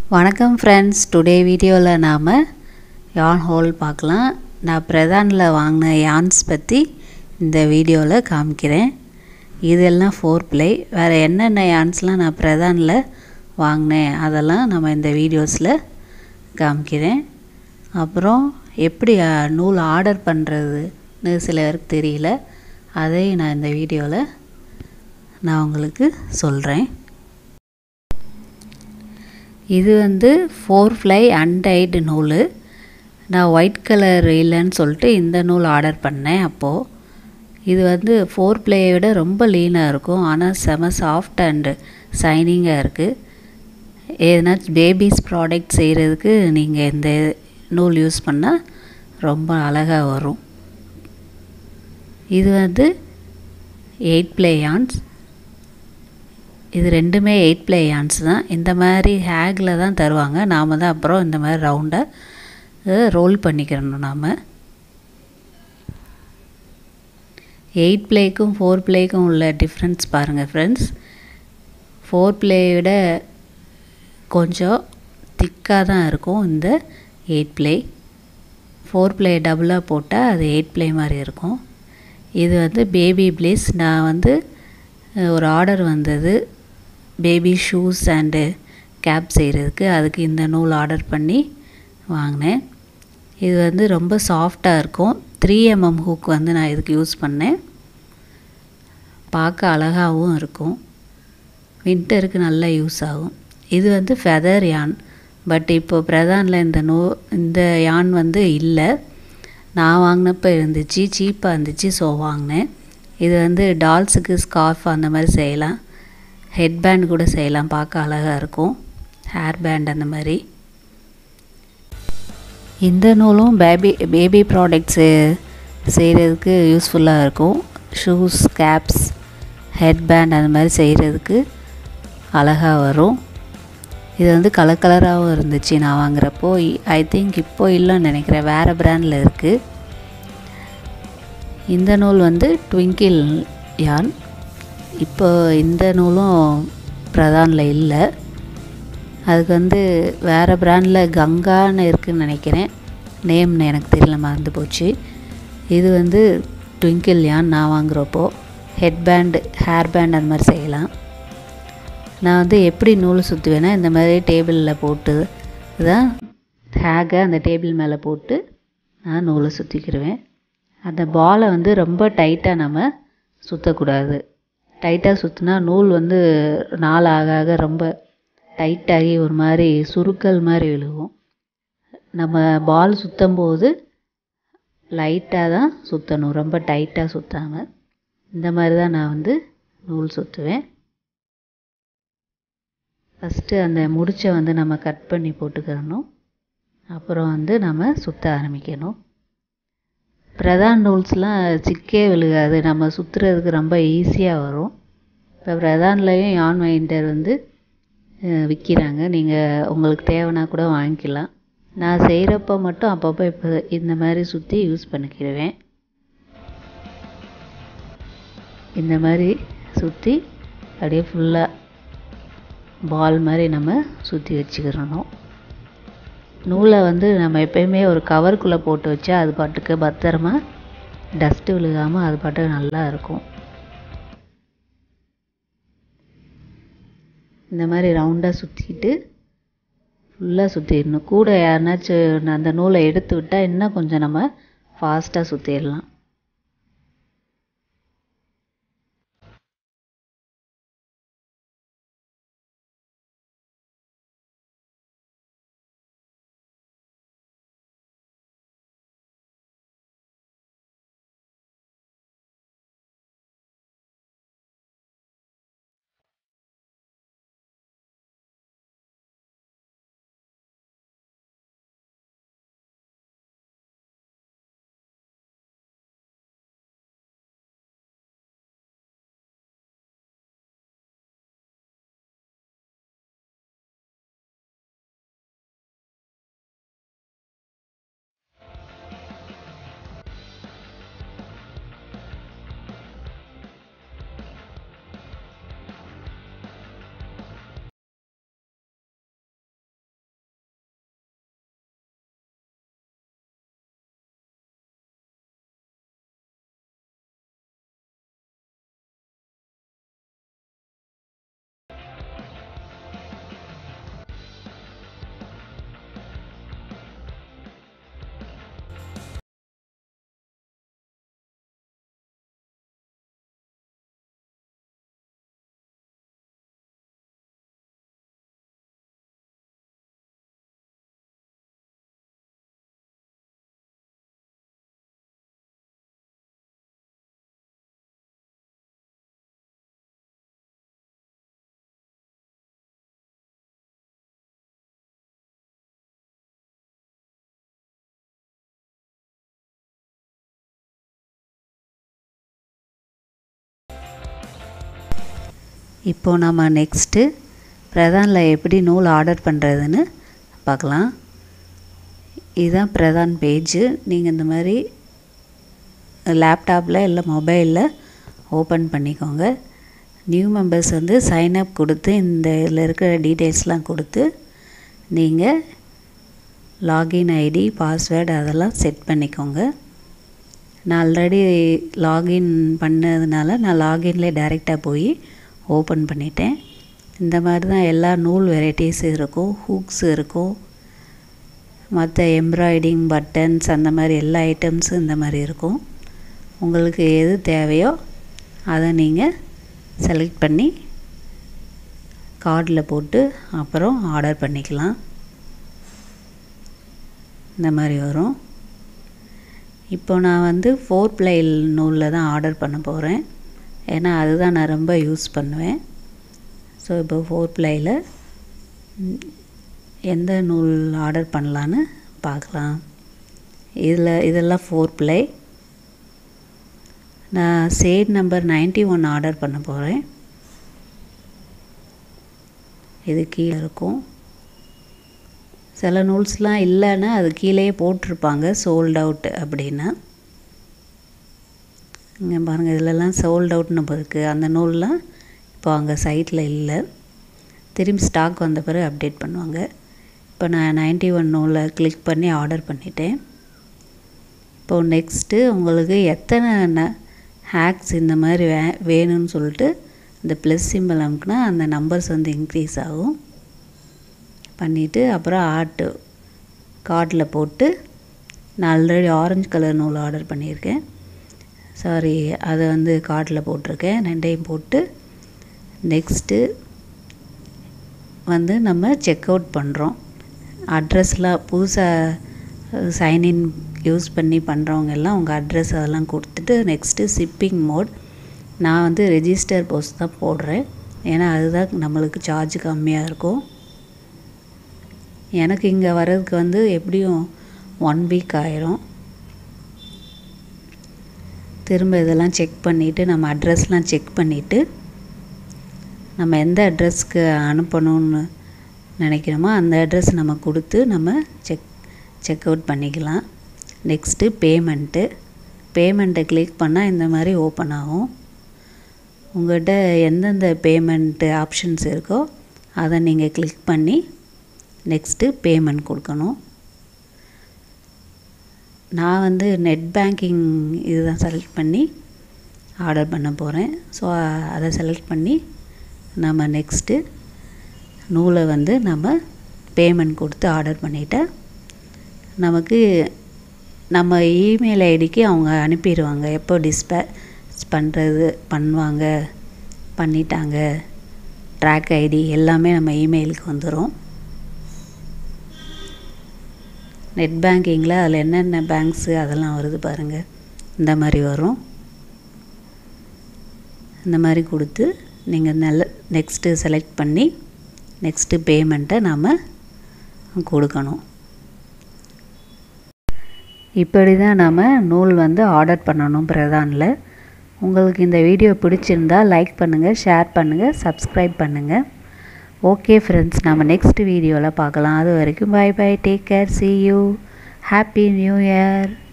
வணக்கம் friends today வீடியோவில் நாம் யான் ஹோல் பார்க்கலாம் நான் பிரதானில் வாங்கின யான்ஸ் பற்றி இந்த வீடியோவில் காமிக்கிறேன் இதெல்லாம் ஃபோர் ப்ளே வேறு என்னென்ன யான்ஸ்லாம் நான் பிரதானில் வாங்கினேன் அதெல்லாம் நம்ம இந்த வீடியோஸில் காமிக்கிறேன் அப்புறம் எப்படி அஹ், நூல் ஆர்டர் பண்ணுறதுன்னு சிலருக்கு தெரியல அதையும் நான் இந்த வீடியோவில் நான் உங்களுக்கு சொல்கிறேன் இது வந்து ஃபோர் ஃப்ளை அன்டைடு நூல் நான் ஒயிட் கலர் இல்லைன்னு சொல்லிட்டு இந்த நூல் ஆர்டர் பண்ணேன் அப்போது இது வந்து ஃபோர் பிளேயை விட ரொம்ப லீனாக இருக்கும் ஆனால் செம சாஃப்ட் அண்டு ஷைனிங்காக இருக்குது எதனாச்சும் பேபிஸ் ப்ராடக்ட் செய்கிறதுக்கு நீங்கள் இந்த நூல் யூஸ் பண்ணால் ரொம்ப அழகாக வரும் இது வந்து எயிட் பிளே யான்ஸ் இது ரெண்டுமே எயிட் பிளே யான்ஸ் தான் இந்த மாதிரி ஹேக்கில் தான் தருவாங்க நாம் தான் அப்புறம் இந்த மாதிரி ரவுண்டாக ரோல் பண்ணிக்கிறணும் நாம் எயிட் பிளேக்கும் ஃபோர் பிளேக்கும் உள்ள டிஃப்ரென்ஸ் பாருங்கள் ஃப்ரெண்ட்ஸ் ஃபோர் பிளேயை விட கொஞ்சம் திக்காக தான் இருக்கும் இந்த எயிட் பிளே ஃபோர் பிளே டபுளாக போட்டால் அது எயிட் பிளே மாதிரி இருக்கும் இது வந்து பேபி பிளேஸ் நான் வந்து அஹ், ஒரு ஆர்டர் வந்தது பேபி ஷூஸ் அண்டு கேப் செய்கிறதுக்கு அதுக்கு இந்த நூல் ஆர்டர் பண்ணி வாங்கினேன் இது வந்து ரொம்ப சாஃப்டாக இருக்கும் த்ரீ எம்எம் ஹூக் வந்து நான் இதுக்கு யூஸ் பண்ணேன் பார்க்க அழகாகவும் இருக்கும் வின்டருக்கு நல்லா யூஸ் ஆகும் இது வந்து ஃபெதர் யான் பட் இப்போ பிரதானில் இந்த நூ இந்த யான் வந்து இல்லை நான் வாங்கினப்போ இருந்துச்சு சீப்பாக இருந்துச்சு ஸோ வாங்கினேன் இது வந்து டால்ஸுக்கு ஸ்கார்ஃப் அந்த மாதிரி செய்யலாம் ஹெட் பேண்ட் கூட செய்யலாம் பார்க்க அழகாக இருக்கும் ஹேர் பேண்ட் அந்த மாதிரி இந்த நூலும் பேபி பேபி ப்ராடக்ட்ஸு செய்கிறதுக்கு யூஸ்ஃபுல்லாக இருக்கும் ஷூஸ் கேப்ஸ் ஹெட் பேண்ட் அந்த மாதிரி செய்கிறதுக்கு அழகாக வரும் இது வந்து கலர் கலராகவும் இருந்துச்சு நான் வாங்குறப்போ ஐ திங்க் இப்போ இல்லைன்னு நினைக்கிறேன் வேறு பிராண்டில் இருக்குது இந்த நூல் வந்து ட்விங்கிள் யான் இப்போ இந்த நூலும் பிரதானில் இல்லை அதுக்கு வந்து வேறு பிராண்டில் கங்கான்னு இருக்குதுன்னு நினைக்கிறேன் நேம் எனக்கு தெரியல மறந்து போச்சு இது வந்து ட்விங்கிள் யான் நான் வாங்குறப்போ ஹெட் பேண்டு ஹேர் பேண்ட் அந்த மாதிரி செய்யலாம் நான் வந்து எப்படி நூல் சுற்றுவேன்னா இந்த மாதிரி டேபிளில் போட்டு தான் ஹேகை அந்த டேபிள் மேலே போட்டு நான் நூலை சுற்றிக்கிடுவேன் அந்த பாலை வந்து ரொம்ப டைட்டாக நம்ம சுற்றக்கூடாது டைட்டாக சுற்றினா நூல் வந்து நாள் ஆக ஆக ரொம்ப டைட்டாகி ஒரு மாதிரி சுருக்கல் மாதிரி விழுகும் நம்ம பால் சுற்றும் போது லைட்டாக தான் சுற்றணும் ரொம்ப டைட்டாக சுற்றாமல் இந்த மாதிரி தான் நான் வந்து நூல் சுற்றுவேன் ஃபஸ்ட்டு அந்த முடிச்சை வந்து நம்ம கட் பண்ணி போட்டுக்கிறணும் அப்புறம் வந்து நம்ம சுற்ற ஆரம்பிக்கணும் பிரதான் நூல்ஸ்லாம் சிக்கே விழுகாது நம்ம சுற்றுறதுக்கு ரொம்ப ஈஸியாக வரும் இப்போ பிரதான்லேயும் யான் வைண்டர் வந்து விற்கிறாங்க நீங்கள் உங்களுக்கு தேவைன்னா கூட வாங்கிக்கலாம் நான் செய்கிறப்ப மட்டும் அப்பப்போ இப்போ இந்த மாதிரி சுற்றி யூஸ் பண்ணிக்கிடுவேன் இந்த மாதிரி சுற்றி அப்படியே ஃபுல்லாக பால் மாதிரி நம்ம சுற்றி வச்சுக்கிறணும் நூலை வந்து நம்ம எப்பயுமே ஒரு கவருக்குள்ளே போட்டு வச்சா அது பாட்டுக்கு பத்திரமா டஸ்ட்டு விழுகாமல் அது பாட்டுக்கு நல்லா இருக்கும் இந்த மாதிரி ரவுண்டாக சுற்றிட்டு ஃபுல்லாக சுற்றிடணும் கூட யாருனாச்சும் அந்த நூலை எடுத்து விட்டால் இன்னும் கொஞ்சம் நம்ம ஃபாஸ்ட்டாக சுற்றிடலாம் இப்போது நம்ம நெக்ஸ்ட்டு பிரதானில் எப்படி நூல் ஆர்டர் பண்ணுறதுன்னு பார்க்கலாம் இதுதான் பிரதான் பேஜு நீங்கள் இந்த மாதிரி லேப்டாப்பில் இல்லை மொபைலில் ஓப்பன் பண்ணிக்கோங்க நியூ மெம்பர்ஸ் வந்து சைன்அப் கொடுத்து இந்த இதில் இருக்கிற டீட்டெயில்ஸ்லாம் கொடுத்து நீங்கள் லாகின் ஐடி பாஸ்வேர்டு அதெல்லாம் செட் பண்ணிக்கோங்க நான் ஆல்ரெடி லாகின் பண்ணதுனால நான் லாகின்லேயே டைரெக்டாக போய் ஓப்பன் பண்ணிட்டேன் இந்த மாதிரி தான் எல்லா நூல் வெரைட்டிஸ் இருக்கும் ஹூக்ஸ் இருக்கும் மற்ற எம்ப்ராய்டிங் பட்டன்ஸ் அந்த மாதிரி எல்லா ஐட்டம்ஸும் இந்த மாதிரி இருக்கும் உங்களுக்கு எது தேவையோ அதை நீங்கள் செலக்ட் பண்ணி கார்டில் போட்டு அப்புறம் ஆர்டர் பண்ணிக்கலாம் இந்த மாதிரி வரும் இப்போ நான் வந்து ஃபோர் ப்ளை நூலில் தான் ஆர்டர் பண்ண போகிறேன் ஏன்னா அதுதான் நான் ரொம்ப யூஸ் பண்ணுவேன் ஸோ இப்போ ஃபோர் ப்ளையில் எந்த நூல் ஆர்டர் பண்ணலான்னு பார்க்கலாம் இதில் இதெல்லாம் ஃபோர் ப்ளை நான் shade number ninety one order பண்ண போகிறேன் இது கீழே இருக்கும் சில நூல்ஸ்லாம் இல்லைன்னா அது கீழேயே போட்டிருப்பாங்க சோல்ட் அவுட் அப்படின்னா இங்கே பாருங்கள் இதிலலாம் சோல்ட் அவுட்னு இருக்குது அந்த நூல்லாம் இப்போ அங்கே சைட்டில் இல்லை திரும்பி ஸ்டாக் வந்த பிறகு அப்டேட் பண்ணுவாங்க இப்போ நான் நைன்ட்டி ஒன் நூலை கிளிக் பண்ணி ஆர்டர் பண்ணிட்டேன் இப்போது நெக்ஸ்ட்டு உங்களுக்கு எத்தனை ந ஹேக்ஸ் இந்த மாதிரி வே வேணும்னு சொல்லிட்டு இந்த ப்ளஸ் சிம்பிள் அமுக்குனா அந்த நம்பர்ஸ் வந்து இன்க்ரீஸ் ஆகும் பண்ணிவிட்டு அப்புறம் ஆர்ட்டு கார்டில் போட்டு நான் ஆல்ரெடி ஆரஞ்சு கலர் நூல் ஆர்டர் பண்ணியிருக்கேன் சாரி அதை வந்து கார்டில் போட்டிருக்கேன் ரெண்டையும் போட்டு நெக்ஸ்ட்டு வந்து நம்ம செக் அவுட் பண்ணுறோம் அட்ரஸ்லாம் புதுசாக சைன்இன் யூஸ் பண்ணி பண்ணுறவங்க எல்லாம் உங்கள் அட்ரஸ் அதெல்லாம் கொடுத்துட்டு நெக்ஸ்ட்டு ஷிப்பிங் மோட் நான் வந்து ரெஜிஸ்டர் போஸ்ட் தான் போடுறேன் ஏன்னா அதுதான் நம்மளுக்கு சார்ஜ் கம்மியாக இருக்கும் எனக்கு இங்கே வர்றதுக்கு வந்து எப்படியும் ஒன் வீக் ஆயிரும் திரும்ப இதெல்லாம் செக் பண்ணிவிட்டு நம்ம அட்ரஸ்லாம் செக் பண்ணிவிட்டு நம்ம எந்த அட்ரஸ்க்கு அனுப்பணும்னு நினைக்கிறோமோ அந்த அட்ரஸ் நம்ம கொடுத்து நம்ம செக் செக் அவுட் பண்ணிக்கலாம் நெக்ஸ்ட்டு பேமெண்ட்டு பேமெண்ட்டை கிளிக் பண்ணால் இந்த மாதிரி ஓப்பன் ஆகும் உங்கள்கிட்ட எந்தெந்த பேமெண்ட்டு ஆப்ஷன்ஸ் இருக்கோ அதை நீங்கள் கிளிக் பண்ணி நெக்ஸ்ட்டு பேமெண்ட் கொடுக்கணும் நான் வந்து நெட் பேங்கிங் இதுதான் செலக்ட் பண்ணி ஆர்டர் பண்ண போகிறேன் ஸோ அதை செலக்ட் பண்ணி நம்ம நெக்ஸ்ட்டு நூலை வந்து நம்ம பேமெண்ட் கொடுத்து ஆர்டர் பண்ணிட்டா நமக்கு நம்ம இமெயில் ஐடிக்கு அவங்க அனுப்பிடுவாங்க எப்போ டிஸ்பேச் பண்ணுறது பண்ணுவாங்க பண்ணிட்டாங்க ட்ராக் ஐடி எல்லாமே நம்ம இமெயிலுக்கு வந்துடும் நெட் பேங்கிங்கில் அதில் என்னென்ன பேங்க்ஸு அதெல்லாம் வருது பாருங்கள் இந்த மாதிரி வரும் இந்த மாதிரி கொடுத்து நீங்கள் நல்ல நெக்ஸ்ட்டு செலக்ட் பண்ணி நெக்ஸ்ட்டு பேமெண்ட்டை நாம் கொடுக்கணும் இப்படி தான் நம்ம நூல் வந்து ஆர்டர் பண்ணணும் பிரதானில் உங்களுக்கு இந்த வீடியோ பிடிச்சிருந்தா லைக் பண்ணுங்கள் ஷேர் பண்ணுங்கள் சப்ஸ்கிரைப் பண்ணுங்கள் ஓகே ஃப்ரெண்ட்ஸ் நம்ம நெக்ஸ்ட் வீடியோவில் பார்க்கலாம் அது வரைக்கும் bye bye take care see you happy new year